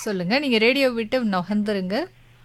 சொல்லுங்க நீங்க ரேடியோ விட்டு நகர்ந்துருங்க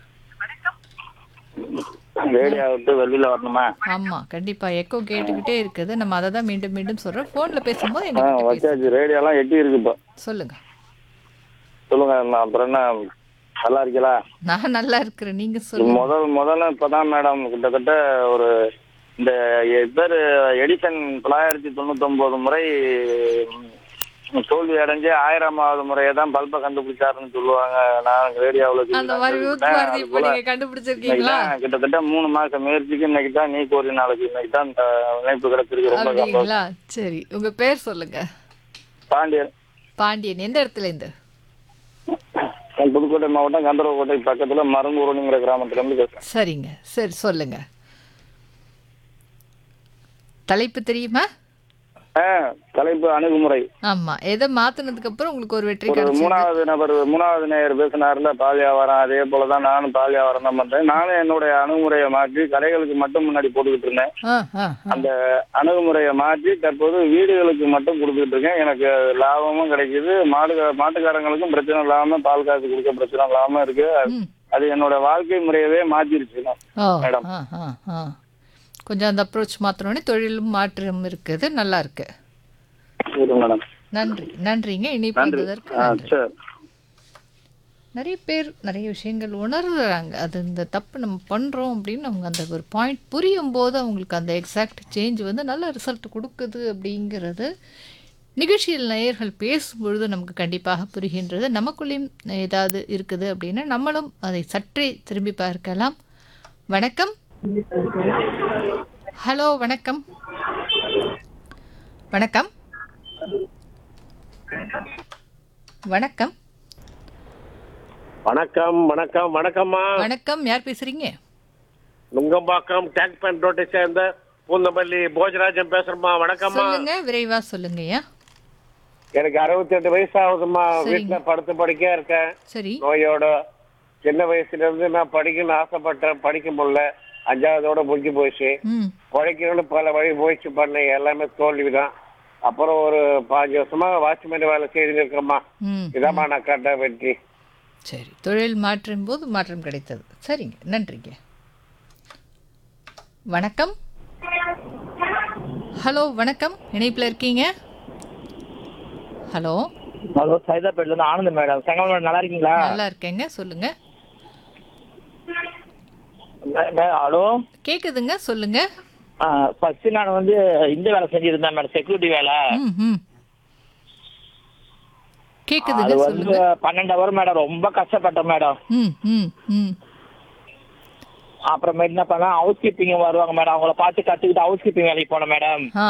ரேடியோ விட்டு வெளியில வரணுமா ஆமா கண்டிப்பா எக்கோ கேட்டுக்கிட்டே இருக்குது நம்ம அதை தான் மீண்டும் மீண்டும் சொல்றோம் போன்ல பேசும்போது ஆ எங்க பேச வச்சாச்சு ரேடியோலாம் எட்டி இருக்கு இப்போ சொல்லுங்க சொல்லுங்க நான் அப்புறம் என்ன நல்லா இருக்கீங்களா நான் நல்லா இருக்கிறேன் நீங்க சொல்லுங்க முதல் முதல்ல இப்பதான் மேடம் கிட்டத்தட்ட ஒரு இந்த எ- பேரு எடிசன் தொள்ளாயிரத்தி தொண்ணூத்தொன்பது முறை ம், தோல்வி அடைஞ்சு ஆயிரமாவது முறையை தான் பல்பை கண்டுபிடிச்சாருன்னு சொல்லுவாங்க நான் ரேடியோவில் அந்த மாதிரி ஊத்துவாரதி இப்போ நீங்க கண்டுபிடிச்சிருக்கீங்களா கிட்டத்தட்ட மூணு மாசம் முயற்சிக்கு இன்னைக்கு தான் நீ கோரி நாளைக்கு இன்னைக்கு தான் இந்த இணைப்பு கிடைச்சிருக்கு ரொம்ப சந்தோஷம் அப்படிங்களா சரி உங்க பேர் சொல்லுங்க பாண்டியன் பாண்டியன் எந்த இடத்துல இருந்து புதுக்கோட்டை மாவட்டம் கந்தரவக்கோட்டை பக்கத்துல மருங்கூரணிங்கிற கிராமத்துல இருந்து பேசுறேன் சரிங்க சரி சொல்லுங்க தலைப்பு தெரியுமா ஆ, தலைப்பு அணுகுமுறை ஆமா எதை மாத்துனதுக்கு அப்புறம் உங்களுக்கு ஒரு வெற்றி ஒரு கிடைச்சது மூணாவது நபர் மூணாவது நேயர் பேசினார்ல பால் வியாபாரம் அதே போலதான் நானும் பால் வியாபாரம் தான் பண்றேன் நானும் என்னுடைய அணுகுமுறையை மாற்றி கடைகளுக்கு மட்டும் முன்னாடி போட்டுக்கிட்டு இருந்தேன் ஆ, ஆ, ஆ. அந்த அணுகுமுறையை மாற்றி தற்போது வீடுகளுக்கு மட்டும் கொடுத்துட்டு இருக்கேன் எனக்கு லாபமும் கிடைக்குது மாடு மாட்டுக்காரங்களுக்கும் பிரச்சனை இல்லாம பால் காசு கொடுக்க பிரச்சனை இல்லாம இருக்கு ம். அது என்னோட வாழ்க்கை முறையவே மாத்திருச்சு ஓ மேடம். ஆ ஆ ஆ கொஞ்சம் அந்த அப்ரோச் மாத்தினோடனே தொழிலும் மாற்றம் இருக்குது நல்லா இருக்கு சரி மேடம் நன்றி நன்றிங்க இனிப்பு நன்றி வந்ததற்கு ஆ நன்றி சரி நிறைய பேர் நிறைய விஷயங்கள் உணர்றாங்க அது இந்த தப்பு நம்ம பண்ணுறோம் அப்படின்னு அவங்க அந்த ஒரு பாயிண்ட் புரியும் போது அவங்களுக்கு அந்த எக்ஸாக்ட் சேஞ்ச் வந்து நல்ல ரிசல்ட் கொடுக்குது அப்படிங்கிறது நிகழ்ச்சியில் நேயர்கள் பேசும்பொழுது நமக்கு கண்டிப்பாக புரிகின்றது நமக்குள்ளேயும் ஏதாவது இருக்குது அப்படின்னா நம்மளும் அதை சற்றே திரும்பி பார்க்கலாம் வணக்கம் ஹலோ வணக்கம் வணக்கம் வணக்கம் வணக்கம் வணக்கம் வணக்கம்மா வணக்கம் யார் பேசுறீங்க நுங்கம்பாக்கம் டேங்க் பேண்ட் ரோட்டை சேர்ந்த பூந்தமல்லி போஜராஜன் பேசுறேம்மா வணக்கம்மா சொல்லுங்க விரைவா சொல்லுங்கய்யா எனக்கு அறுபத்தி எட்டு வயசு ஆகுதும்மா சரிங்க. வீட்டுல படுத்து படிக்க இருக்கேன் சரி நோயோட சின்ன வயசுல இருந்து நான் படிக்கணும்னு ஆசைப்பட்டேன் படிக்க முடியல அஞ்சாவதோட முடிஞ்சு போச்சு ம் உழைக்கணும்னு பல வழி முயற்சி பண்ணேன் எல்லாமே தோல்விதான் அப்புறம் ஒரு பாஞ்சு வருஷமா வாட்ச்மேன் வேலை செய்து இருக்கிறேம்மா ம் இதாம்மா நான் கண்ட வெற்றி சரி தொழில் மாற்றும் போது மாற்றம் கிடைத்தது சரிங்க நன்றிங்க வணக்கம் ஹலோ வணக்கம் இணைப்பில் இருக்கீங்க ஹலோ ஹலோ சைதாப்பேட்ல இருந்து ஆனந்த் மேடம் சங்கம் மேடம் நல்லா இருக்கீங்களா நல்லா இருக்கேங்க சொல்லுங்க மே- மே- ஹலோ கேக்குதுங்க சொல்லுங்க ஃபர்ஸ்ட் நான் வந்து இந்த வேலை செஞ்சிருந்தேன் மேடம் செக்யூரிட்டி வேலை ம் ம் கேக்குதுங்க அது வந்து சொல்லுங்க பன்னெண்டு ஹவர் மேடம் ரொம்ப கஷ்டப்பட்டேன் மேடம் ம் ம் ம் அப்புறமேட்டு என்ன பண்ணேன் ஹவுஸ் கீப்பிங் வருவாங்க மேடம் அவங்கள பார்த்து கத்துக்கிட்டு ஹவுஸ் கீப்பிங் வேலைக்கு போனேன் மேடம் ஆ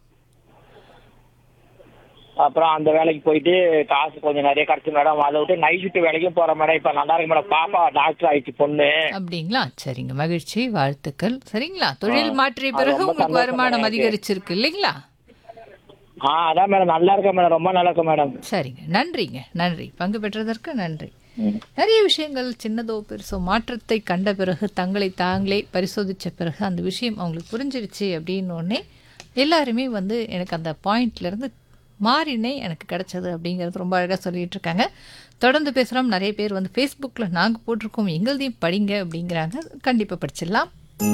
அப்புறம் அந்த வேலைக்கு போயிட்டு காசு கொஞ்சம் நிறைய கிடைச்சு மேடம் அதை விட்டு நைட் ஷிஃப்ட் வேலைக்கும் போறேன் மேடம் இப்ப நல்லா இருக்கு மேடம் பாப்பா டாக்டர் ஆயிடுச்சு பொண்ணு அப்படிங்களா சரிங்க மகிழ்ச்சி வாழ்த்துக்கள் சரிங்களா தொழில் மாற்றிய அது பிறகு ரொம்ப உங்களுக்கு சந்தோஷம் வருமானம் எனக்கு. அதிகரிச்சிருக்கு இல்லைங்களா ஆ அதான் மேடம் நல்லா இருக்கேன் மேடம் ரொம்ப நல்லா இருக்கேன் மேடம் சரிங்க நன்றிங்க நன்றி பங்கு பெற்றதற்கு நன்றி நிறைய விஷயங்கள் சின்னதோ பெருசோ மாற்றத்தை கண்ட பிறகு தங்களை தாங்களே பரிசோதித்த பிறகு அந்த விஷயம் அவங்களுக்கு புரிஞ்சிருச்சு அப்படின்னோடனே எல்லாருமே வந்து எனக்கு அந்த பாயிண்ட்லேருந்து மாறினே எனக்கு கிடைச்சது அப்படிங்கிறது ரொம்ப அழகாக சொல்லிட்டு இருக்காங்க தொடர்ந்து பேசுகிறோம் நிறைய பேர் வந்து ஃபேஸ்புக்கில் நாங்கள் போட்டிருக்கோம் எங்களதையும் படிங்க அப்படிங்கிறாங்க கண்டிப்பாக படிச்சிடலாம்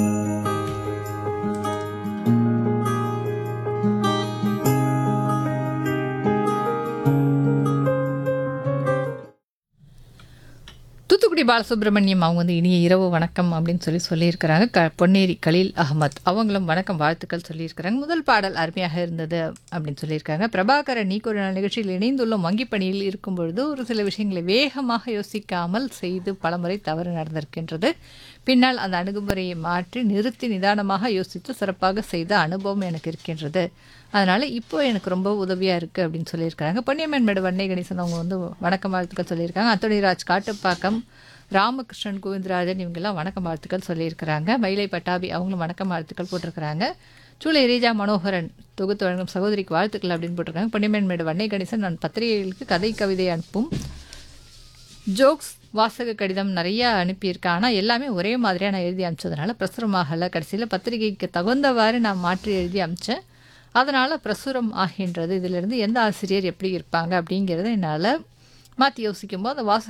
தூத்துக்குடி பாலசுப்ரமணியம் அவங்க வந்து இனிய இரவு வணக்கம் அப்படின்னு சொல்லி சொல்லியிருக்கிறாங்க க பொன்னேரி கலீல் அகமத் அவங்களும் வணக்கம் வாழ்த்துக்கள் சொல்லியிருக்கிறாங்க முதல் பாடல் அருமையாக இருந்தது அப்படின்னு சொல்லியிருக்காங்க பிரபாகரன் நீக்கு ஒரு நாள் நிகழ்ச்சியில் இணைந்துள்ளோம் வங்கி பணியில் இருக்கும் பொழுது ஒரு சில விஷயங்களை வேகமாக யோசிக்காமல் செய்து பலமுறை தவறு நடந்திருக்கின்றது பின்னால் அந்த அணுகுமுறையை மாற்றி நிறுத்தி நிதானமாக யோசித்து சிறப்பாக செய்த அனுபவம் எனக்கு இருக்கின்றது அதனால் இப்போ எனக்கு ரொம்ப உதவியாக இருக்குது அப்படின்னு சொல்லியிருக்காங்க பொன்னியம்மன் மேடு வன்னை கணேசன் அவங்க வந்து வணக்கம் வாழ்த்துக்கள் சொல்லியிருக்காங்க அத்தோணிராஜ் காட்டுப்பாக்கம் ராமகிருஷ்ணன் கோவிந்தராஜன் இவங்கெல்லாம் வணக்கம் வாழ்த்துக்கள் சொல்லியிருக்கிறாங்க மயிலை பட்டாபி அவங்களும் வணக்கம் வாழ்த்துக்கள் போட்டிருக்கிறாங்க சூளை ரீஜா மனோகரன் தொகுத்து வழங்கும் சகோதரிக்கு வாழ்த்துக்கள் அப்படின்னு போட்டிருக்காங்க பொன்னியம்மன் மேடு வன்னை கணேசன் நான் பத்திரிகைகளுக்கு கதை கவிதை அனுப்பும் ஜோக்ஸ் வாசக கடிதம் நிறைய அனுப்பியிருக்கேன் ஆனால் எல்லாமே ஒரே மாதிரியாக நான் எழுதி அனுப்பிச்சதுனால பிரசுரமாகலை கடைசியில் பத்திரிகைக்கு தகுந்தவாறு நான் மாற்றி எழுதி அனுப்பிச்சேன் அதனால் பிரசுரம் ஆகின்றது இதிலிருந்து எந்த ஆசிரியர் எப்படி இருப்பாங்க அப்படிங்கிறத என்னால் மாற்றி யோசிக்கும்போது அந்த வாசக